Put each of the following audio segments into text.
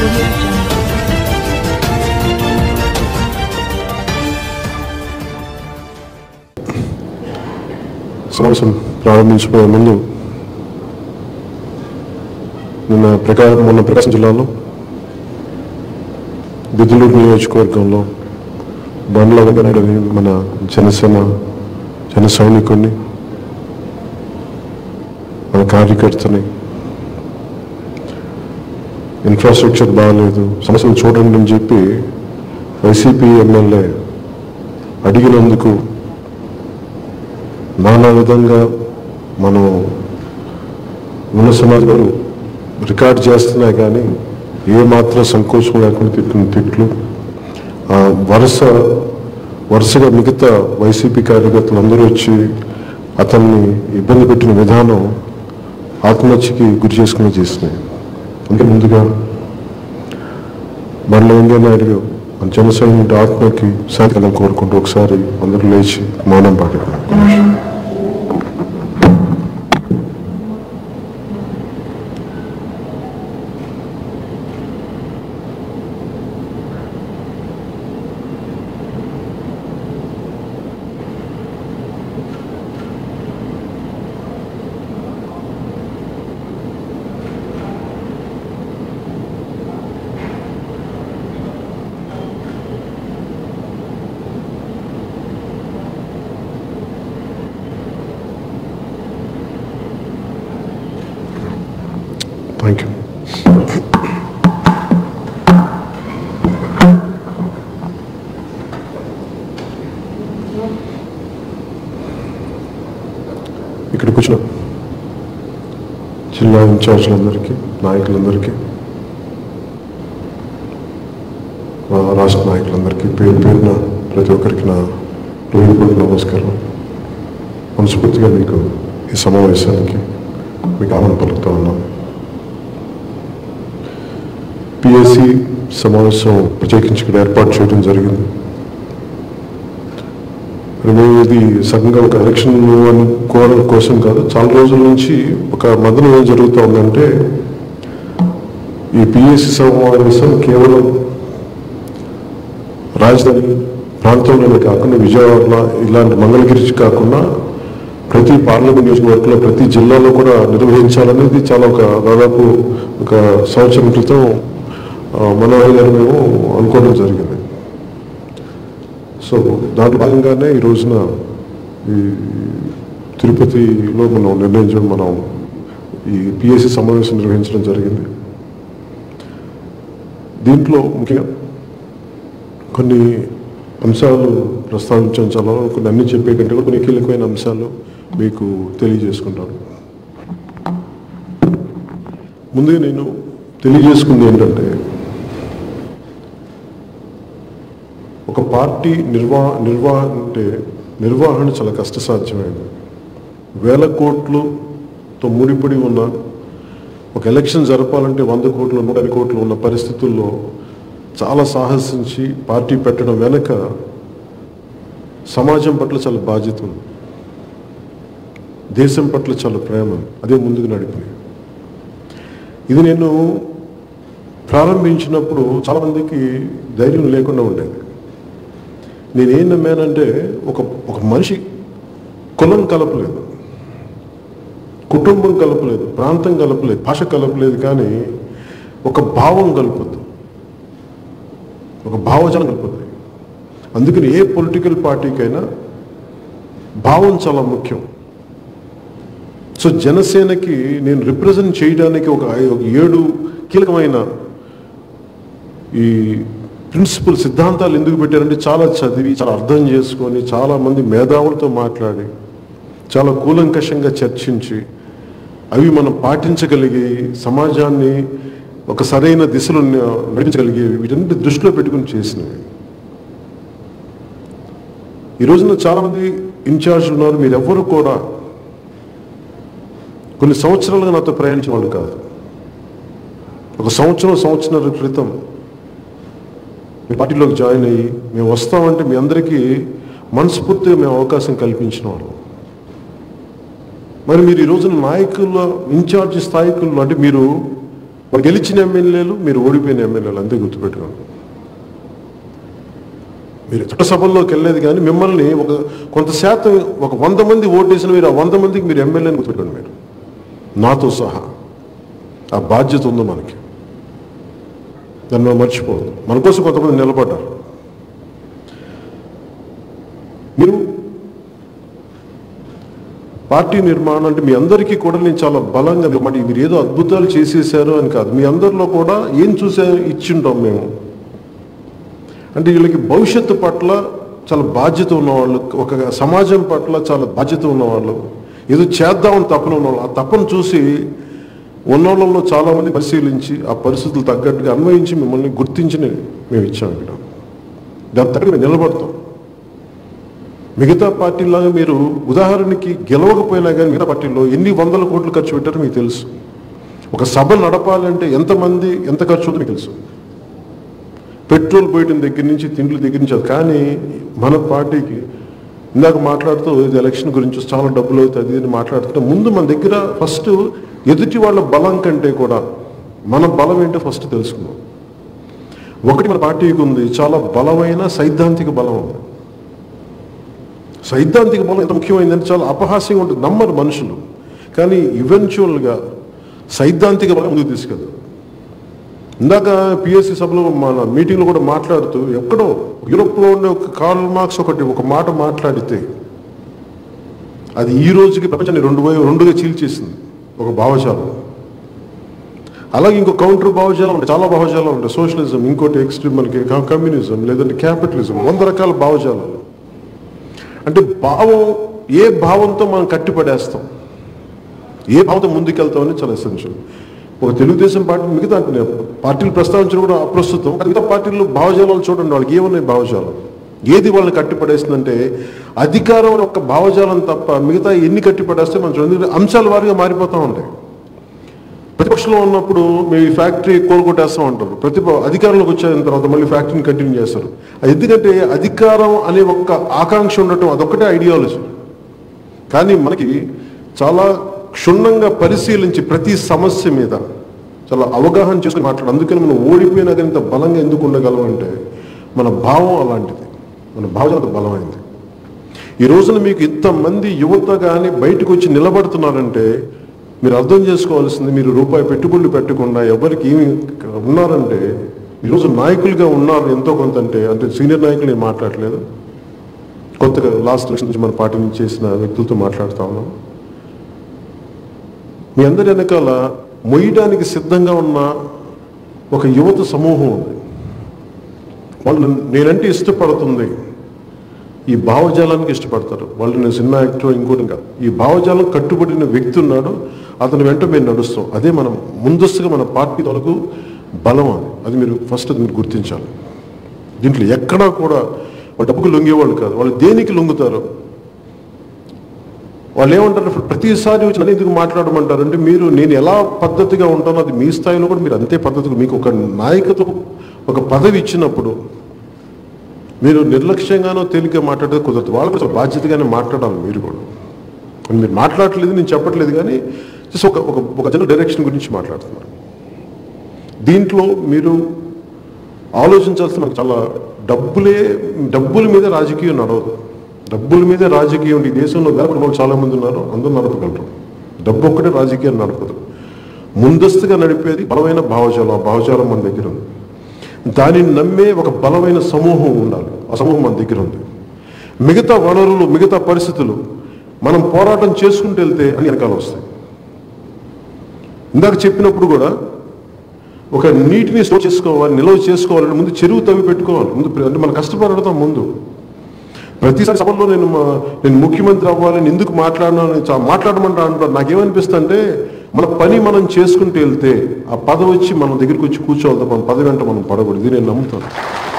audio jungle. సమావేశం ప్రారంభించబోయే ముందు నిన్న ప్రకాశం మొన్న ప్రకాశం జిల్లాలో బిద్దులూరు నియోజకవర్గంలో బండ్ల వెంకటని మన జనసేన జన సైనికుడిని మన కార్యకర్తని ఇన్ఫ్రాస్ట్రక్చర్ బాగాలేదు సమస్యలు చూడండి అని చెప్పి వైసీపీ ఎమ్మెల్యే అడిగినందుకు నానా విధంగా మనం ఉన్న సమాజం రికార్డ్ చేస్తున్నాయి కానీ ఏ మాత్రం సంకోచం లేకుండా తిట్టిన తిట్లు ఆ వరుస వరుసగా మిగతా వైసీపీ కార్యకర్తలు అందరూ వచ్చి అతన్ని ఇబ్బంది పెట్టిన విధానం ఆత్మహత్యకి గురి చేసుకుని చేసినాయి అందుకే ముందుగా బండ్ల వెంకయ్య నాయుడు మన జనసైనికుడి ఆత్మకి శాంతి కోరుకుంటూ ఒకసారి అందరూ లేచి మౌనం పాడారు థ్యాంక్ యూ ఇక్కడికి వచ్చిన జిల్లా ఇన్ఛార్జ్లందరికీ నాయకులందరికీ మా రాష్ట్ర నాయకులందరికీ పేరు పేరున ప్రతి ఒక్కరికి నా హృదయపూర్వక నమస్కారం మనస్ఫూర్తిగా మీకు ఈ సమావేశానికి మీకు ఆహ్వానం పలుకుతా ఉన్నాం పిఎస్సి సమావేశం ప్రత్యేకించి ఇక్కడ ఏర్పాటు చేయడం జరిగింది మరి మేము ఇది సగంగా ఒక ఎలక్షన్ అనుకోవడం కోసం కాదు చాలా రోజుల నుంచి ఒక మదనం ఏం జరుగుతూ ఉందంటే ఈ పిఎస్సి సమావేశం కేవలం రాజధాని ప్రాంతంలోనే కాకుండా విజయవాడలో ఇలాంటి మంగళగిరి కాకుండా ప్రతి పార్లమెంట్ నియోజకవర్గంలో ప్రతి జిల్లాలో కూడా నిర్వహించాలనేది చాలా ఒక దాదాపు ఒక సంవత్సరం క్రితం ఆ, మనోహర్ గారు మేము అనుకోవడం జరిగింది సో దాంట్లో భాగంగానే ఈ రోజున ఈ తిరుపతిలో మనం నిర్ణయించడం మనం ఈ పిఎస్సి సమావేశం నిర్వహించడం జరిగింది దీంట్లో ముఖ్యంగా కొన్ని అంశాలు ప్రస్తావించడం చాలా కొన్ని అన్ని చెప్పే కంటే కూడా కొన్ని కీలకమైన అంశాలు మీకు తెలియజేసుకుంటాను ముందుగా నేను తెలియజేసుకుంది ఏంటంటే ఒక పార్టీ నిర్వా నిర్వహణ అంటే నిర్వహణ చాలా కష్టసాధ్యమైనది వేల కోట్లుతో ముడిపడి ఉన్న ఒక ఎలక్షన్ జరపాలంటే వంద కోట్లు నూట యాభై కోట్లు ఉన్న పరిస్థితుల్లో చాలా సాహసించి పార్టీ పెట్టడం వెనక సమాజం పట్ల చాలా బాధ్యత ఉంది దేశం పట్ల చాలా ప్రేమ అదే ముందుకు నడిపింది ఇది నేను ప్రారంభించినప్పుడు చాలామందికి ధైర్యం లేకుండా ఉండేది నేనేం నమ్మానంటే ఒక ఒక మనిషి కులం కలపలేదు కుటుంబం కలపలేదు ప్రాంతం కలపలేదు భాష కలపలేదు కానీ ఒక భావం కలుపుద్ది ఒక భావజనం కలుపుద్ది అందుకని ఏ పొలిటికల్ పార్టీకైనా భావం చాలా ముఖ్యం సో జనసేనకి నేను రిప్రజెంట్ చేయడానికి ఒక ఐ- ఒక ఏడు కీలకమైన ఈ ప్రిన్సిపల్ సిద్ధాంతాలు ఎందుకు పెట్టారంటే చాలా చదివి చాలా అర్థం చేసుకొని చాలా మంది మేధావులతో మాట్లాడి చాలా కూలంకషంగా చర్చించి అవి మనం పాటించగలిగి సమాజాన్ని ఒక సరైన దిశలో నడిపించగలిగేవి వీటన్నిటి దృష్టిలో పెట్టుకుని చేసినవి ఈ రోజున చాలామంది ఇన్ఛార్జ్లు ఉన్నారు మీరెవ్వరు కూడా కొన్ని సంవత్సరాలుగా నాతో ప్రయాణించిన వాళ్ళు కాదు ఒక సంవత్సరం సంవత్సరాల క్రితం మీ పార్టీలోకి జాయిన్ అయ్యి మేము వస్తామంటే మీ అందరికీ మనస్ఫూర్తిగా మేము అవకాశం కల్పించిన వాళ్ళు మరి మీరు ఈ రోజున నాయకుల ఇన్ఛార్జ్ స్థాయికులు అంటే మీరు మరి గెలిచిన ఎమ్మెల్యేలు మీరు ఓడిపోయిన ఎమ్మెల్యేలు అంతే గుర్తుపెట్టుకోండి మీరు చట్టసభల్లోకి వెళ్ళలేదు కానీ మిమ్మల్ని ఒక కొంత శాతం ఒక వంద మంది ఓటేసిన మీరు ఆ వంద మందికి మీరు ఎమ్మెల్యేని గుర్తుపెట్టుకోండి మీరు నాతో సహా ఆ బాధ్యత ఉంది మనకి దాన్ని మనం మర్చిపోవద్దు మన కోసం కొంతమంది నిలబడ్డారు మీరు పార్టీ నిర్మాణం అంటే మీ అందరికీ కూడా నేను చాలా బలంగా మరి మీరు ఏదో అద్భుతాలు చేసేసారు అని కాదు మీ అందరిలో కూడా ఏం చూసా ఇచ్చింటాం మేము అంటే వీళ్ళకి భవిష్యత్తు పట్ల చాలా బాధ్యత ఉన్నవాళ్ళు ఒక సమాజం పట్ల చాలా బాధ్యత ఉన్నవాళ్ళు ఏదో చేద్దామని తపన ఉన్నవాళ్ళు ఆ తపన చూసి ఉన్నోళ్ళలో చాలామంది పరిశీలించి ఆ పరిస్థితులు తగ్గట్టుగా అన్వయించి మిమ్మల్ని గుర్తించి మేము ఇచ్చాం ఇక్కడ దాని తగ్గ మేము నిలబడతాం మిగతా పార్టీలాగా మీరు ఉదాహరణకి గెలవకపోయినా కానీ మిగతా పార్టీల్లో ఎన్ని వందల కోట్లు ఖర్చు పెట్టారో మీకు తెలుసు ఒక సభ నడపాలంటే ఎంతమంది ఎంత ఖర్చు ఉందో మీకు తెలుసు పెట్రోల్ పోయటం దగ్గర నుంచి తిండ్ల దగ్గర నుంచి అది కానీ మన పార్టీకి ఇందాక మాట్లాడుతూ ఇది ఎలక్షన్ గురించి చాలా డబ్బులు అవుతుంది అని మాట్లాడుతుంటే ముందు మన దగ్గర ఫస్ట్ ఎదుటి వాళ్ళ బలం కంటే కూడా మన బలం ఏంటో ఫస్ట్ తెలుసుకుందాం ఒకటి మన పార్టీకి ఉంది చాలా బలమైన సైద్ధాంతిక బలం ఉంది సైద్ధాంతిక బలం ఎంత ముఖ్యమైందంటే చాలా అపహాస్యంగా ఉంటుంది నమ్మరు మనుషులు కానీ ఈవెన్చువల్గా సైద్ధాంతిక బలం ముందుకు తీసుకెళ్తారు ఇందాక పిఎస్సి సభలో మన మీటింగ్లో కూడా మాట్లాడుతూ ఎక్కడో యూరోప్లో ఉండే ఒక కార్ల్ మార్క్స్ ఒకటి ఒక మాట మాట్లాడితే అది ఈ రోజుకి ప్రపంచాన్ని రెండు వై- రెండుగా చీల్చేసింది ఒక భావజాలం అలాగే ఇంకో కౌంటర్ భావజాలం ఉంటాయి చాలా భావజాలం ఉంటాయి సోషలిజం ఇంకోటి ఎక్స్ట్రీమ్ మనకి క- కమ్యూనిజం లేదంటే క్యాపిటలిజం వంద రకాల భావజాలాలు అంటే భావం ఏ భావంతో మనం కట్టిపడేస్తాం ఏ భావంతో ముందుకెళ్తామని చాలా ఎసెన్షియల్ ఒక తెలుగుదేశం పార్టీ మిగతా అంటే పార్టీలు ప్రస్తావించడం కూడా అప్రస్తుతం కానీ మిగతా పార్టీలు భావజాలాలు చూడండి వాళ్ళకి ఏమున్నాయి భావజాలం ఏది వాళ్ళని కట్టిపడేస్తుందంటే అధికారం అనే ఒక భావజాలం తప్ప మిగతా ఎన్ని కట్టిపడేస్తే మనం చూడండి ఎందుకంటే అంశాల వారిగా మారిపోతూ ఉంటాయి ప్రతిపక్షంలో ఉన్నప్పుడు మేము ఈ ఫ్యాక్టరీ కోలుకొట్టేస్తాం అంటారు ప్రతిప అధికారంలోకి వచ్చిన తర్వాత మళ్ళీ ఫ్యాక్టరీని కంటిన్యూ చేస్తారు అది ఎందుకంటే అధికారం అనే ఒక్క ఆకాంక్ష ఉండటం అదొక్కటే ఐడియాలజీ కానీ మనకి చాలా క్షుణ్ణంగా పరిశీలించి ప్రతి సమస్య మీద చాలా అవగాహన చేసుకుని మాట్లాడు అందుకని మనం ఓడిపోయినా కానీ ఇంత బలంగా ఎందుకు ఉండగలం అంటే మన భావం అలాంటిది మన భావం అంత బలమైంది ఈ రోజున మీకు ఇంతమంది యువత కానీ బయటకు వచ్చి నిలబడుతున్నారంటే మీరు అర్థం చేసుకోవాల్సింది మీరు రూపాయి పెట్టుబడులు పెట్టకుండా ఎవరికి ఏమి ఉన్నారంటే ఈరోజు నాయకులుగా ఉన్నారు ఎంతో కొంత అంటే అంటే సీనియర్ నాయకులు నేను మాట్లాడలేదు కొత్తగా లాస్ట్ ఎలక్షన్ నుంచి మన పార్టీ నుంచి చేసిన వ్యక్తులతో మాట్లాడుతా ఉన్నాం మీ అందరి వెనకాల మొయ్యడానికి సిద్ధంగా ఉన్న ఒక యువత సమూహం ఉంది వాళ్ళు నేనంటే ఇష్టపడుతుంది ఈ భావజాలానికి ఇష్టపడతారు వాళ్ళు నేను సినిమా యాక్టర్ ఇంకోటి కాదు ఈ భావజాలం కట్టుబడిన వ్యక్తి ఉన్నాడు అతని వెంట మేము నడుస్తాం అదే మనం ముందస్తుగా మన పార్టీ తొలకు బలం అది అది మీరు ఫస్ట్ అది మీరు గుర్తించాలి దీంట్లో ఎక్కడా కూడా వాళ్ళు డబ్బుకు లొంగేవాళ్ళు కాదు వాళ్ళు దేనికి లొంగుతారు వాళ్ళు ఏమంటారు ప్రతిసారి వచ్చి నన్ను ఎందుకు మాట్లాడమంటారు అంటే మీరు నేను ఎలా పద్ధతిగా ఉంటానో అది మీ స్థాయిలో కూడా మీరు అంతే పద్ధతిగా మీకు ఒక నాయకత్వం ఒక పదవి ఇచ్చినప్పుడు మీరు నిర్లక్ష్యంగానో తేలిక మాట్లాడితే కుదరదు వాళ్ళు కొంచెం బాధ్యతగానే మాట్లాడాలి మీరు కూడా అని మీరు మాట్లాడట్లేదు నేను చెప్పట్లేదు కానీ జస్ట్ ఒక ఒక ఒక జనరల్ డైరెక్షన్ గురించి మాట్లాడుతున్నారు దీంట్లో మీరు ఆలోచించాల్సిన మనకు చాలా డబ్బులే డబ్బుల మీద రాజకీయం నడవదు డబ్బుల మీద రాజకీయం ఈ దేశంలో వేల వాళ్ళు చాలా మంది ఉన్నారు అందరూ నడపగలరు డబ్బు ఒక్కటే రాజకీయం నడపదు ముందస్తుగా నడిపేది బలమైన భావజాలం ఆ భావజాలం మన దగ్గర ఉంది దానిని నమ్మే ఒక బలమైన సమూహం ఉండాలి ఆ సమూహం మన దగ్గర ఉంది మిగతా వనరులు మిగతా పరిస్థితులు మనం పోరాటం చేసుకుంటూ వెళ్తే అన్ని వెనకాల వస్తాయి ఇందాక చెప్పినప్పుడు కూడా ఒక నీటిని స్టోర్ చేసుకోవాలి నిల్వ చేసుకోవాలంటే ముందు చెరువు తవ్వి పెట్టుకోవాలి ముందు ప్ర- అంటే మనం కష్టపడతాం ముందు ప్రతిసారి సభలో నేను మా- నేను ముఖ్యమంత్రి అవ్వాలని ఎందుకు మాట్లాడినాను చా- మాట్లాడమంటా అంటారు నాకేమనిపిస్తుంది అంటే మన పని మనం చేసుకుంటూ వెళ్తే ఆ పదవి వచ్చి మన దగ్గరికి వచ్చి కూర్చోవాలి తప్ప మన పదవి వెంట మనం పడకూడదు ఇది నేను నమ్ముతాను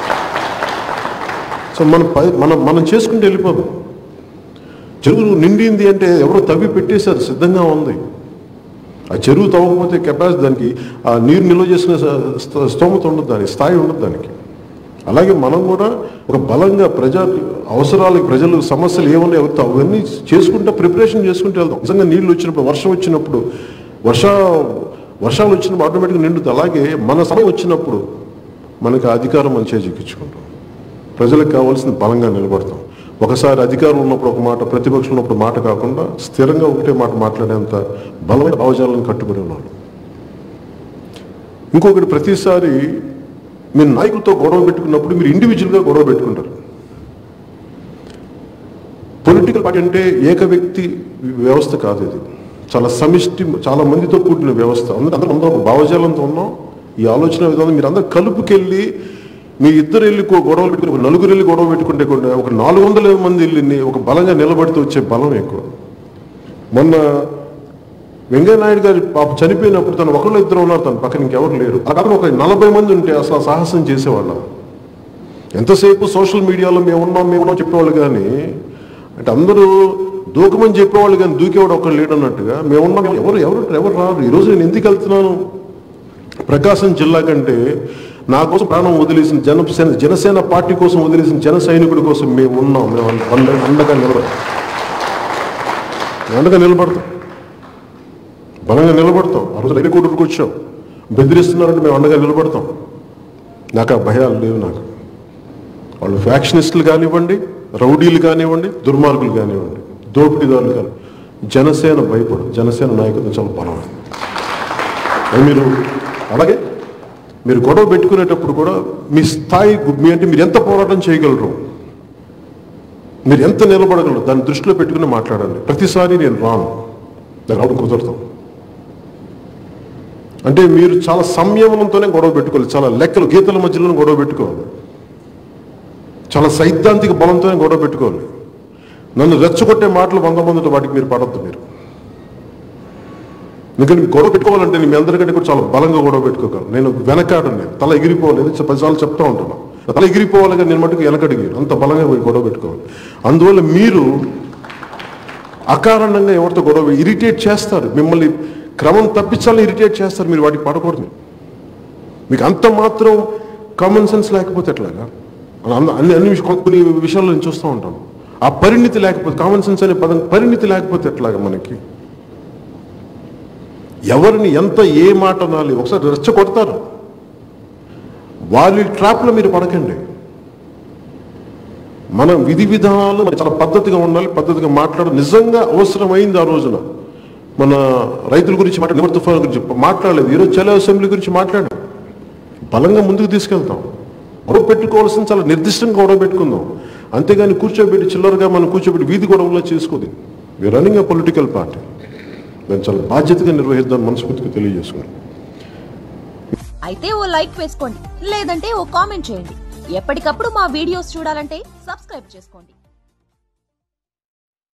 సో మన ప- మనం మనం చేసుకుంటూ వెళ్ళిపోదాం చెరువు నిండింది అంటే ఎవరో తవ్వి పెట్టేశారు సిద్ధంగా ఉంది ఆ చెరువు తవ్వకపోతే కెపాసిటీ దానికి ఆ నీరు నిల్వ చేసుకునే స- స్థ- స్తోమత ఉండదు దానికి స్థాయి ఉండదు దానికి అలాగే మనం కూడా ఒక బలంగా ప్రజా అవసరాలకు ప్రజలు సమస్యలు ఏమన్నా ఎవరితో అవన్నీ చేసుకుంటే ప్రిపరేషన్ చేసుకుంటూ వెళ్దాం నిజంగా నీళ్ళు వచ్చినప్పుడు వర్షం వచ్చినప్పుడు వర్ష వర్షాలు వచ్చినప్పుడు ఆటోమేటిక్గా నిండుతుంది అలాగే మన సమయం వచ్చినప్పుడు మనకి ఆ అధికారం మనం చేజిక్కించుకుంటాం ప్రజలకు కావాల్సిన బలంగా నిలబడతాం ఒకసారి అధికారం ఉన్నప్పుడు ఒక మాట ప్రతిపక్షం ఉన్నప్పుడు మాట కాకుండా స్థిరంగా ఒకటే మాట మాట్లాడేంత బలమైన భావజాలను కట్టుకుని ఉన్నాడు ఇంకొకటి ప్రతిసారి మీరు నాయకులతో గొడవ పెట్టుకున్నప్పుడు మీరు ఇండివిజువల్గా గొడవ పెట్టుకుంటారు పొలిటికల్ పార్టీ అంటే ఏక వ్యక్తి వ్యవస్థ కాదు ఇది చాలా సమిష్టి చాలా మందితో కూడిన వ్యవస్థ అందరూ అందరూ అందరూ ఒక భావజాలంతో ఉన్నాం ఈ ఆలోచన విధానం మీరు అందరూ కలుపుకెళ్ళి మీ ఇద్దరు వెళ్ళి కో- గొడవలు పెట్టుకుని ఒక నలుగురు వెళ్ళి గొడవ పెట్టుకుంటే కూడా ఒక నాలుగు వందల మంది వెళ్ళి ఒక బలంగా నిలబడితే వచ్చే బలం ఎక్కువ మొన్న వెంకయ్య నాయుడు గారి పాప చనిపోయినప్పుడు తను ఒకళ్ళు ఇద్దరు ఉన్నారు తన పక్కన ఇంకెవరు లేరు అక్కడ ఒక నలభై మంది ఉంటే అసలు ఆ సాహసం చేసేవాళ్ళం ఎంతసేపు సోషల్ మీడియాలో మేము ఉన్నాం మేము ఉన్నాం చెప్పేవాళ్ళు కానీ అంటే అందరూ దూకమని చెప్పేవాళ్ళు కానీ దూకేవాడు ఒకళ్ళు లేడు అన్నట్టుగా మేము ఉన్నాం ఎవరు ఎవరు ఎవరు రారు ఈరోజు నేను ఎందుకు వెళ్తున్నాను ప్రకాశం జిల్లా కంటే నా కోసం ప్రాణం వదిలేసిన జనసేన జనసేన పార్టీ కోసం వదిలేసిన జన సైనికుడి కోసం మేము ఉన్నాం మేము అండ- అండగా నిలబడతాం అండగా నిలబడతాం బలంగా నిలబడతాం ఆ రోజు రైలు కూతురుకు వచ్చాం బెదిరిస్తున్నారంటే మేము అండగా నిలబడతాం నాకు ఆ భయాలు లేవు నాకు వాళ్ళు ఫ్యాక్షనిస్టులు కానివ్వండి రౌడీలు కానివ్వండి దుర్మార్గులు కానివ్వండి దోపిడీదారులు కాని జనసేన భయపడు జనసేన నాయకత్వం చాలా బలమైంది అది మీరు అలాగే మీరు గొడవ పెట్టుకునేటప్పుడు కూడా మీ స్థాయి గు- మీ అంటే మీరు ఎంత పోరాటం చేయగలరు మీరు ఎంత నిలబడగలరు దాన్ని దృష్టిలో పెట్టుకుని మాట్లాడండి ప్రతిసారి నేను రాను నాకు రావడం కుదరదు అంటే మీరు చాలా సంయమనంతోనే గొడవ పెట్టుకోవాలి చాలా లెక్కలు గీతల మధ్యలో గొడవ పెట్టుకోవాలి చాలా సైద్ధాంతిక బలంతోనే గొడవ పెట్టుకోవాలి నన్ను రెచ్చగొట్టే మాటలు వంద మందితో వాటికి మీరు పడద్దు మీరు ఎందుకంటే మీరు గొడవ పెట్టుకోవాలంటే మీ అందరికంటే కూడా చాలా బలంగా గొడవ పెట్టుకోగలను నేను వెనకాడు నేను తల ఎగిరిపోవాలి ఇది పదిసార్లు చెప్తా ఉంటాను తల ఎగిరిపోవాలి కానీ నేను మటుకు వెనకడిగి అంత బలంగా పోయి గొడవ పెట్టుకోవాలి అందువల్ల మీరు అకారణంగా ఎవరితో గొడవ ఇరిటేట్ చేస్తారు మిమ్మల్ని క్రమం తప్పించాలని ఇరిటేట్ చేస్తారు మీరు వాటికి పడకూడదు మీకు అంత మాత్రం కామన్ సెన్స్ లేకపోతే ఎట్లాగా అన్ని అన్ని అన్ని విష- కొన్ని విషయాల్లో నేను చూస్తూ ఉంటాను ఆ పరిణితి లేకపోతే కామన్ సెన్స్ అనే పదం పరిణితి లేకపోతే ఎట్లాగా మనకి ఎవరిని ఎంత ఏ మాట అనాలి ఒకసారి రెచ్చ కొడతారు వాళ్ళ ట్రాప్లో మీరు పడకండి మన విధి విధానాలు మరి చాలా పద్ధతిగా ఉండాలి పద్ధతిగా మాట్లాడ నిజంగా అవసరమైంది ఆ రోజున మన రైతుల గురించి మాట్లాడి నివర్ తుఫాన్ గురించి మాట్లాడలేదు ఈరోజు చలో అసెంబ్లీ గురించి మాట్లాడాం బలంగా ముందుకు తీసుకెళ్తాం గొడవ పెట్టుకోవాల్సిన చాలా నిర్దిష్టంగా గొడవ పెట్టుకుందాం అంతేగాని కూర్చోబెట్టి చిల్లరగా మనం కూర్చోబెట్టి వీధి గొడవలో చేసుకోదు we running a political party దాన్ని చాలా బాధ్యతగా నిర్వహిద్దాం మనస్ఫూర్తిగా తెలియజేసుకున్నాం అయితే ఓ లైక్ వేసుకోండి లేదంటే ఓ కామెంట్ చేయండి ఎప్పటికప్పుడు మా వీడియోస్ చూడాలంటే సబ్స్క్రైబ్ చేసుకోండి